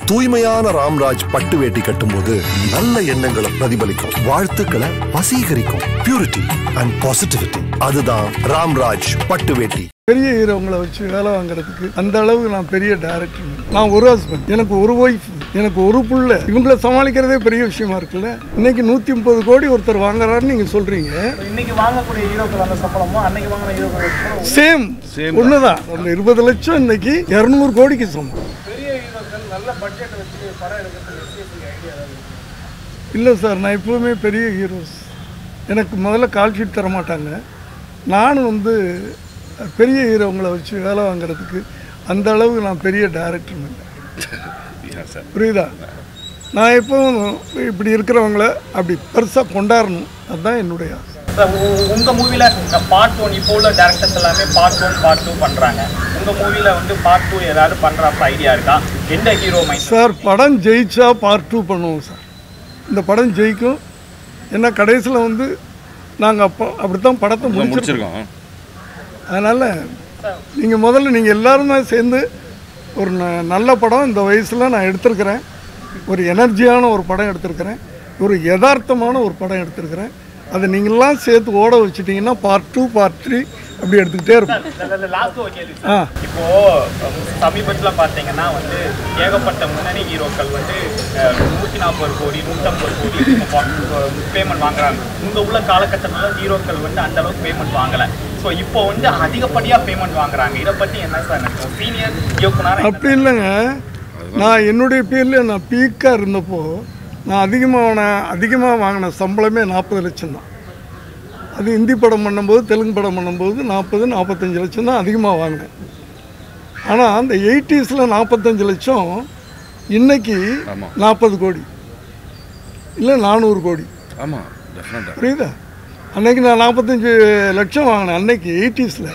தூய்மையான ராம்ராஜ் பட்டு வேட்டி கட்டும்போது நல்ல எண்ணங்களை பிரதிபலிக்கும் வாழ்த்துக்களை வசீகரிக்கும் பியூரிட்டி அண்ட் பாசிட்டிவிட்டி அதுதான் ராம்ராஜ் பட்டு வேட்டி பெரிய ஹீரோங்களை வச்சு வேலை வாங்குறதுக்கு அந்த அளவுக்கு நான் பெரிய டைரக்டர் நான் ஒரு ஹஸ்பண்ட் எனக்கு ஒரு ஒய்ஃப் எனக்கு ஒரு புள்ள இவங்கள சமாளிக்கிறதே பெரிய விஷயமா இருக்குல்ல இன்னைக்கு நூற்றி முப்பது கோடி ஒருத்தர் வாங்குறாருன்னு நீங்கள் சொல்கிறீங்க இன்னைக்கு வாங்கக்கூடிய ஹீரோக்கள் அந்த சம்பளமும் அன்னைக்கு வாங்கின ஹீரோக்கள் சம்பளமும் சேம் ஒண்ணுதான் அந்த இருபது லட்சம் இன்னைக்கு இரநூறு கோடிக்கு சமம் பெரிய ஹீரோக்கள் நல்ல பட்ஜெட் வச்சு படம் எடுக்கிறதுக்கு எஸ்ஏசிக்கு ஐடியா ஏதாவது இல்லை சார் நான் எப்பவுமே பெரிய ஹீரோஸ் எனக்கு முதல்ல கால் ஷீட் தர மாட்டாங்க நானும் வந்து பெரிய ஹீரோங்களை வச்சு வேலை வாங்குறதுக்கு அந்த அளவுக்கு நான் பெரிய டைரக்டர் இல்லை புரியுதா நான் எப்பவும் இப்படி இருக்கிறவங்கள அப்படி பெருசாக கொண்டாடணும் அதுதான் என்னுடைய ஆசை சார், உ- உங்க மூவில பார்ட் ஒன் இப்போ உள்ள டேரக்டர்ஸ் எல்லாமே பார்ட் ஒன் பார்ட் டூ பண்றாங்க உங்க மூவில வந்து பார்ட் டூ ஏதாவது பண்றப்ப ஐடியா இருக்கா எந்த ஹீரோ மைண்ட் சார் படம் ஜெயிச்சா பார்ட் டூ பண்ணுவோம் சார் இந்த படம் ஜெயிக்கும் ஏன்னா கடைசியில் வந்து நாங்கள் அப்போ அப்படி தான் படத்தை முடிச்சிருக்கோம் முடிச்சிருக்கோம் அதனால் நீங்கள் முதல்ல நீங்கள் எல்லாருமே சேர்ந்து ஒரு ந- நல்ல படம் இந்த வயசில் நான் எடுத்திருக்கிறேன் ஒரு எனர்ஜியான ஒரு படம் எடுத்திருக்கிறேன் ஒரு யதார்த்தமான ஒரு படம் எடுத்திருக்கிறேன் அதை நீங்கள்லாம் சேர்த்து ஓட வச்சிட்டிங்கன்னா பார்ட் டூ பார்ட் த்ரீ அப்படி எடுத்துக்கிட்டே இருப்போம் லாஸ்ட் ஒரு கேள்வி ஆ இப்போ சமீபத்துல பாத்தீங்கன்னா வந்து ஏகப்பட்ட முன்னணி ஹீரோக்கள் வந்து நூற்றி நாற்பது கோடி நூற்றம்பது கோடி பேமெண்ட் வாங்குறாங்க இந்த உள்ள காலகட்டத்தில் ஹீரோக்கள் வந்து அந்த அளவுக்கு பேமெண்ட் வாங்கல ஸோ இப்போ வந்து அதிகப்படியா பேமெண்ட் வாங்குறாங்க இதை பத்தி என்ன சார் நினைக்கிறோம் சீனியர் இயக்குனர் அப்படி இல்லைங்க நான் என்னுடைய பேரில் நான் பீக்காக இருந்தப்போ நான் அதிகமான அதிகமாக வாங்கின சம்பளமே நாற்பது லட்சம் தான் அது ஹிந்தி படம் பண்ணும்போது தெலுங்கு படம் பண்ணும்போது நாற்பது நாற்பத்தஞ்சு லட்சம் தான் அதிகமாக வாங்கினேன் ஆனால் அந்த எயிட்டிஸில் நாற்பத்தஞ்சு லட்சம் இன்னைக்கு ஆமா. நாற்பது கோடி இல்லை நானூறு கோடி ஆமாம் டெஃபினட்டாக புரியுதா அன்னைக்கு நான் நாற்பத்தஞ்சு லட்சம் வாங்கினேன் அன்னைக்கு எயிட்டிஸில்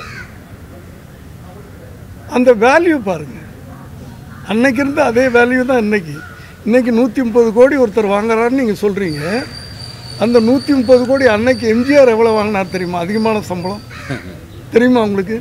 அந்த வேல்யூ பாருங்க அன்னைக்கு இருந்த அதே வேல்யூ தான் இன்னைக்கு இன்னைக்கு நூற்றி முப்பது கோடி ஒருத்தர் வாங்குறாருன்னு நீங்கள் சொல்கிறீங்க அந்த நூற்றி முப்பது கோடி அன்னைக்கு எம்ஜிஆர் எவ்வளோ வாங்கினார் தெரியுமா அதிகமான சம்பளம் தெரியுமா உங்களுக்கு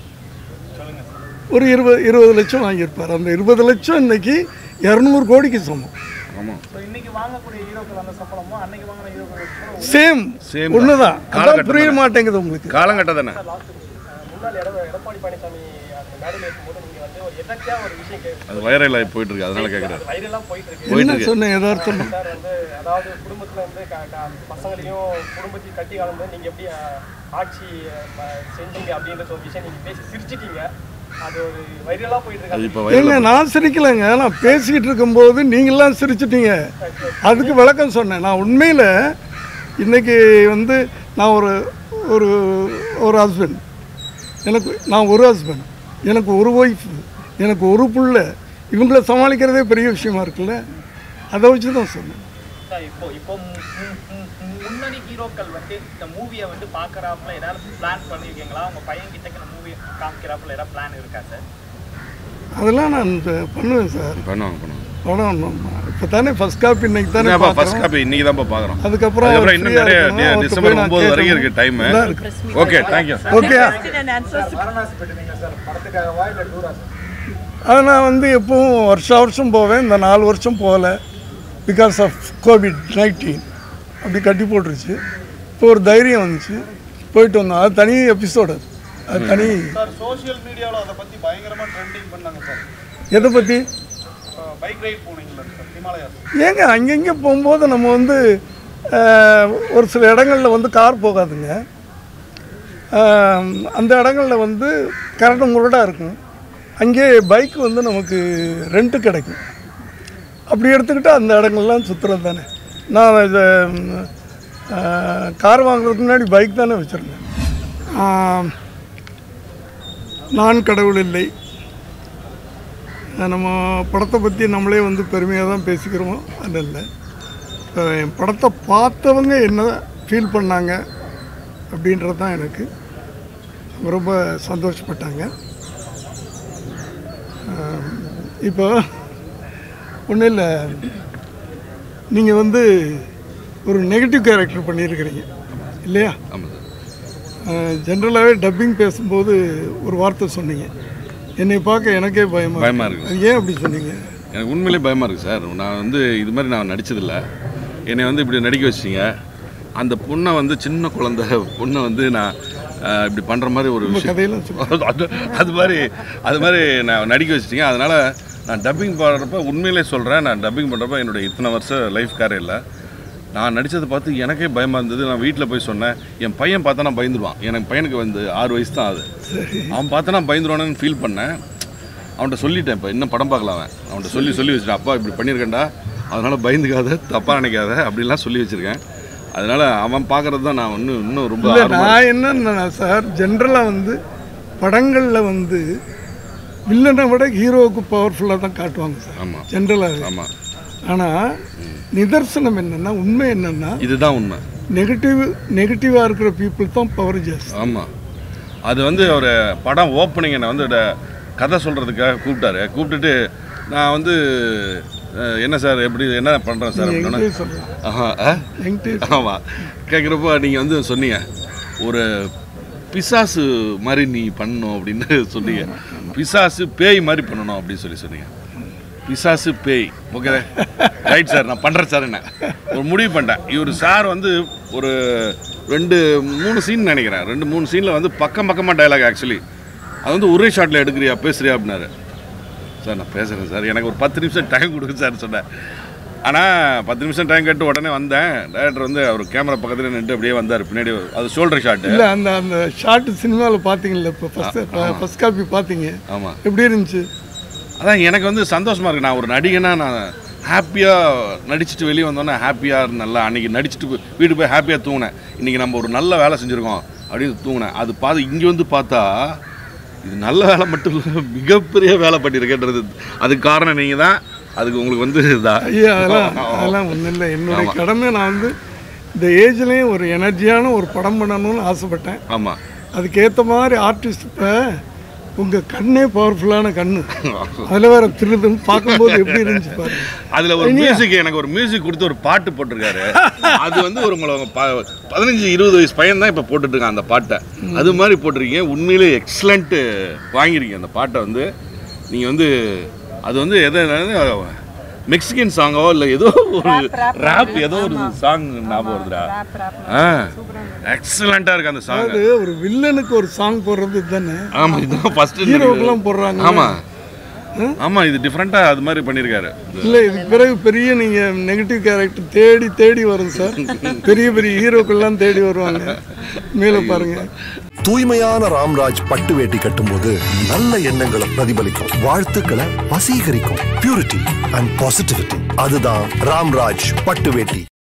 ஒரு இருபது இருபது லட்சம் வாங்கியிருப்பார் அந்த இருபது லட்சம் இன்னைக்கு இரநூறு கோடிக்கு சமம் ஆமாம் ஸோ இன்னைக்கு வாங்கக்கூடிய ஹீரோக்கள் அந்த சம்பளமும் அன்னைக்கு வாங்கின ஹீரோக்கள் சம்பளமும் சேம் Same ஒன்று தான் அதான் காலகட்டம் புரிய தானே. மாட்டேங்குது உங்களுக்கு காலங்கட்டம் தானே முன்னாள் எட எடப்பாடி பழனிசாமி அந்த மேடையில் இருக்கும்போது நீங்கள் வந்து ஒரு எதாச்சியாக ஒரு விஷயம் கேட்கு அது வைரல் ஆகி போயிட்டு இருக்கு அதனால கேட்குறாரு வயிறெல்லாம் போயிட்டு இருக்கு போயிட்டு என்ன இருக்கு சொன்னேன் யதார்த்தம் சார் வந்து அதாவது குடும்பத்தில் வந்து க- க- பசங்களையும் குடும்பத்தையும் கட்டி கலந்து நீங்கள் எப்படி அஹ், ஆட்சி அஹ், செஞ்சீங்க அப்படின்ற ஒரு விஷயம் நீங்கள் பேசி சிரிச்சிட்டீங்க அது ஒரு வைரலாக போயிட்டு அது இருக்கு இப்போ ஏங்க வைரல் நான் சிரிக்கலைங்க நான் பேசிக்கிட்டு இருக்கும்போது நீங்களாம் சிரிச்சிட்டீங்க அதுக்கு விளக்கம் சொன்னேன் நான் உண்மையில் இன்னைக்கு வந்து நான் ஒரு ஒரு ஒரு ஹஸ்பண்ட் எனக்கு நான் ஒரு ஹஸ்பண்ட் எனக்கு ஒரு ஒய்ஃப் எனக்கு ஒரு புள்ள இவங்கள சமாளிக்கிறதே பெரிய விஷயமா இருக்குல்ல அதை வச்சு தான் சொன்னேன் சார் இப்போ இப்போ மு- மு- மு- மு- முன்னணி ஹீரோக்கள் வந்து இந்த மூவியை வந்து பார்க்குறாப்புல ஏதாவது பிளான் பண்ணியிருக்கீங்களா உங்க பையன் கிட்டக்கு இந்த மூவி காமிக்கிறாப்புல ஏதாவது பிளான் இருக்கா சார் அதெல்லாம் நான் இந்த பண்ணுவேன் சார் பண்ணுவாங்க பண்ணுவாங்க படம் இப்போ தானே ஃபர்ஸ்ட் காப்பி இன்னைக்கு தானே அப்போ ஃபர்ஸ்ட் பார்க்குறோம் காப்பி இன்னைக்கு தான் பார்க்குறோம் அதுக்கப்புறம் அதுக்கப்புறம் இன்னும் free-ஆ நிறைய இருக்கணும். நி- அவர்கிட்ட டிசம்பர் போய் நான் ஒம்பது வரைக்கும் கேட்கணும். இருக்கு டைம் எல்லாம் இருக்கு. Okay thank you okay and answers to Varanasi போயிட்டு சார் படத்துக்காகவா இல்லை டூரா சார் அது நான் வந்து எப்பவும் வருஷம் வருஷம் போவேன் இந்த நாலு வருஷம் போகல பிகாஸ் ஆஃப் கோவிட் நைன்டீன் அப்படி கட்டி போட்டுருச்சு இப்போ ஒரு தைரியம் வந்துச்சு போயிட்டு வந்தோம் அது தனி எபிசோடு அது அது தனி சார் சோஷியல் மீடியாவில் அதை பற்றி பயங்கரமாக ட்ரெண்டிங் பண்ணாங்க சார் எதை பற்றி பைக் ரைட் போனீங்களா சார் ஹிமாலயா ஏங்க அங்கங்கே போகும்போது நம்ம வந்து அஹ், ஒரு சில இடங்களில் வந்து கார் போகாதுங்க அஹ், அந்த இடங்களில் வந்து கரண்ட் முரடாக இருக்கும் அங்கே பைக் வந்து நமக்கு ரெண்ட்டு கிடைக்கும் அப்படி எடுத்துக்கிட்டு அந்த இடங்கள்லாம் சுற்றுறது தானே நான் இது ம், அஹ், கார் வாங்குறதுக்கு முன்னாடி பைக் தானே வச்சுருந்தேன் ஆம், நான் கடவுள் இல்லை நம்ம படத்தை பற்றி நம்மளே வந்து பெருமையாக தான் பேசிக்கிறோம் அது இல்லை இப்போ என் படத்தை பார்த்தவங்க என்ன ஃபீல் பண்ணாங்க அப்படின்றது தான் எனக்கு ரொம்ப சந்தோஷப்பட்டாங்க ஆம், இப்போ ஒன்றும் இல்லை நீங்கள் வந்து ஒரு நெகட்டிவ் கேரக்டர் பண்ணியிருக்கிறீங்க இல்லையா ஆமாம் சார் ஜென்ரலாகவே டப்பிங் பேசும்போது ஒரு வார்த்தை சொன்னீங்க என்னை பார்க்க எனக்கே பயமா பயமா இருக்கு. இருக்கு. அது ஏன் அப்படி சொன்னீங்க எனக்கு உண்மையிலே பயமாக இருக்குது சார் நான் வந்து இது மாதிரி நான் நடிச்சதில்ல என்னை வந்து இப்படி நடிக்க வச்சிட்டீங்க அந்த பொண்ணை வந்து சின்ன குழந்தை பொண்ணை வந்து நான் அஹ், இப்படி பண்ணுற மாதிரி ஒரு விஷயம் கதையெல்லாம் சொல்லு. அது அது மாதிரி அது மாதிரி நான் நடிக்க வச்சிட்டீங்க அதனால் நான் டப்பிங் பாடுறப்ப உண்மையிலே சொல்கிறேன் நான் டப்பிங் பண்ணுறப்ப என்னுடைய இத்தனை வருஷம் லைஃப் கேரியரில் நான் நடித்ததை பார்த்து எனக்கே பயமாக இருந்தது நான் வீட்டில் போய் சொன்னேன் என் பையன் பார்த்தா நான் பயந்துருவான் எனக்கு பையனுக்கு வந்து ஆறு வயசு தான் ஆகுது அவன் பார்த்தா நான் பயந்துருவானு ஃபீல் பண்ணேன் அவன்கிட்ட சொல்லிட்டேன் இப்போ இன்னும் படம் பார்க்கலாம் அவன் அவன்கிட்ட சொல்லி சொல்லி வச்சுட்டேன் அப்பா இப்படி பண்ணியிருக்கேன்டா அதனால் பயந்துக்காத தப்பாக நினைக்காத அப்படிலாம் சொல்லி வச்சுருக்கேன் அதனால் அவன் பார்க்குறது தான் நான் இன்னும் இன்னும் ரொம்ப இல்லை ஆர்வமா நான் என்னன்னா சார் ஜென்ரலாக வந்து படங்களில் வந்து வில்லனை விட ஹீரோவுக்கு பவர்ஃபுல்லாக தான் காட்டுவாங்க சார் ஆமாம் ஜென்ரலாக ஆமாம் ஆனால் நிதர்சனம் என்னன்னா உண்மை என்னன்னா இதுதான் உண்மை நெகட்டிவ் நெகட்டிவாக இருக்கிற பீப்புள் தான் பவர் ஜாஸ்தி ஆமாம் அது வந்து ஒரு படம் ஓப்பனிங் என்னை வந்து ட- கதை சொல்கிறதுக்காக கூப்பிட்டாரு கூப்பிட்டுட்டு நான் வந்து அஹ், என்ன சார் எப்படி என்ன பண்ணுறேன் சார் அப்படின்னா என்கிட்டயே சொல்கிறேன் ஆஹா ஆ என்கிட்டயே ஆமாம் கேட்குறப்போ நீங்கள் வந்து சொன்னீங்க ஒரு பிசாசு மாதிரி நீ பண்ணணும் அப்படின்னு சொன்னீங்க பிசாசு பேய் மாதிரி பண்ணணும் அப்படின்னு சொல்லி சொன்னீங்க பிசாசு பேய் ஓகே ரைட் சார் நான் பண்ணுறேன் சார் என்ன ஒரு முடிவு பண்ணிட்டேன் இவர் சார் வந்து ஒரு ரெண்டு மூணு சீன் நினைக்கிறேன் ரெண்டு மூணு சீனில் வந்து பக்கம் பக்கமாக டயலாக் ஆக்சுவலி அது வந்து ஒரே ஷாட்டில் எடுக்கிறியா பேசுறியா அப்படின்னாரு சார் நான் பேசுகிறேன் சார் எனக்கு ஒரு பத்து நிமிஷம் டைம் கொடுங்க சார் சொன்னேன் ஆனால் பத்து நிமிஷம் டைம் கேட்டு உடனே வந்தேன் டேரக்டர் வந்து அவர் கேமரா பக்கத்தில் நின்று அப்படியே வந்தார் பின்னாடி அது ஷோல்டர் ஷாட்டு இல்லை அந்த அந்த ஷார்ட் சினிமாவில் பார்த்தீங்கல்ல இப்போ ஃபஸ்ட் ஃபஸ்ட் காப்பி பார்த்தீங்க ஆமாம் எப்படி இருந்துச்சு அதான் எனக்கு வந்து சந்தோஷமாக இருக்கு நான் ஒரு நடிகனா நான் ஹாப்பியாக நடிச்சுட்டு வெளியே வந்தோன்னே ஹாப்பியாக நல்லா அன்றைக்கி நடிச்சுட்டு போய் வீட்டுக்கு போய் ஹாப்பியாக தூங்கினேன் இன்றைக்கி நம்ம ஒரு நல்ல வேலை செஞ்சுருக்கோம் அப்படின்னு தூங்கினேன் அது பார்த்து இங்கே வந்து பார்த்தா இது நல்ல வேலை மட்டும் இல்லை மிகப்பெரிய வேலை பண்ணியிருக்கேன்றது அதுக்கு காரணம் நீங்கள் தான் அதுக்கு உங்களுக்கு வந்து இதான் ஐயா அதெல்லாம் அதெல்லாம் ஒன்றும் இல்லை என்னுடைய கடமை நான் வந்து இந்த ஏஜ்லேயும் ஒரு எனர்ஜியான ஒரு படம் பண்ணணும்னு ஆசைப்பட்டேன் ஆமாம் அதுக்கேற்ற மாதிரி ஆர்டிஸ்ட் இப்போ உங்கள் கண்ணே பவர்ஃபுல்லான கண்ணு அதில் வேற திருதுன்னு பார்க்கும்போது எப்படி இருந்துச்சு பாரு அதுல ஒரு மியூசிக் எனக்கு ஒரு மியூசிக் கொடுத்து ஒரு பாட்டு போட்டிருக்காரு அது வந்து ஒரு உங்களை ப- பதினஞ்சு இருபது வயசு பையன் தான் இப்போ போட்டுட்டு இருக்கான் அந்த பாட்டை அது மாதிரி போட்டிருக்கீங்க உண்மையிலே எக்ஸலண்ட் வாங்கியிருக்கீங்க அந்த பாட்டை வந்து நீங்கள் வந்து அது வந்து எதை மெக்சிகன் சாங்கோ இல்லை ஏதோ ஒரு ரேப் ஏதோ ஒரு சாங் ஞாபகம் வருதுடா ஆ எக்ஸலண்ட்டாக இருக்கு அந்த சாங் அது ஒரு வில்லனுக்கு ஒரு சாங் போடுறது தானே ஆமாம் இதுதான் ஃபர்ஸ்ட் ஹீரோக்கெல்லாம் போடுறாங்க ஆமாம் ஆமாம் இது டிஃப்ரெண்ட்டாக அது மாதிரி பண்ணியிருக்காரு இல்லை இது பிறகு பெரிய நீங்கள் நெகட்டிவ் கேரக்டர் தேடி தேடி வரும் சார் பெரிய பெரிய ஹீரோக்கெல்லாம் தேடி வருவாங்க மேலே பாருங்க தூய்மையான ராம்ராஜ் பட்டு வேட்டி கட்டும்போது நல்ல எண்ணங்களை பிரதிபலிக்கும் வாழ்த்துக்களை வசீகரிக்கும் பியூரிட்டி அண்ட் பாசிட்டிவிட்டி அதுதான் ராம்ராஜ் பட்டு வேட்டி